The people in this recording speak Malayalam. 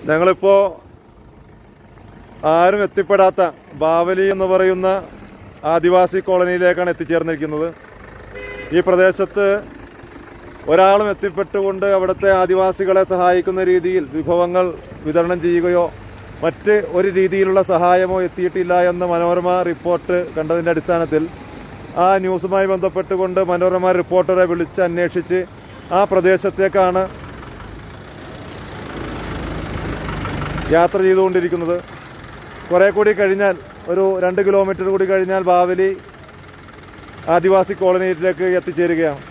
ഞങ്ങളിപ്പോൾ ആരും എത്തിപ്പെടാത്ത ബാവലി എന്ന് പറയുന്ന ആദിവാസി കോളനിയിലേക്കാണ് എത്തിച്ചേർന്നിരിക്കുന്നത് ഈ പ്രദേശത്ത് ഒരാളും എത്തിപ്പെട്ടുകൊണ്ട് അവിടുത്തെ ആദിവാസികളെ സഹായിക്കുന്ന രീതിയിൽ വിഭവങ്ങൾ വിതരണം ചെയ്യുകയോ മറ്റ് ഒരു രീതിയിലുള്ള സഹായമോ എത്തിയിട്ടില്ല എന്ന മനോരമ റിപ്പോർട്ട് കണ്ടതിൻ്റെ അടിസ്ഥാനത്തിൽ ആ ന്യൂസുമായി ബന്ധപ്പെട്ടുകൊണ്ട് മനോരമ റിപ്പോർട്ടറെ വിളിച്ച് അന്വേഷിച്ച് ആ പ്രദേശത്തേക്കാണ് യാത്ര ചെയ്തുകൊണ്ടിരിക്കുന്നത് കുറേ കൂടി കഴിഞ്ഞാൽ ഒരു രണ്ട് കിലോമീറ്റർ കൂടി കഴിഞ്ഞാൽ ബാവലി ആദിവാസി കോളനിയിലേക്ക് എത്തിച്ചേരുകയാണ്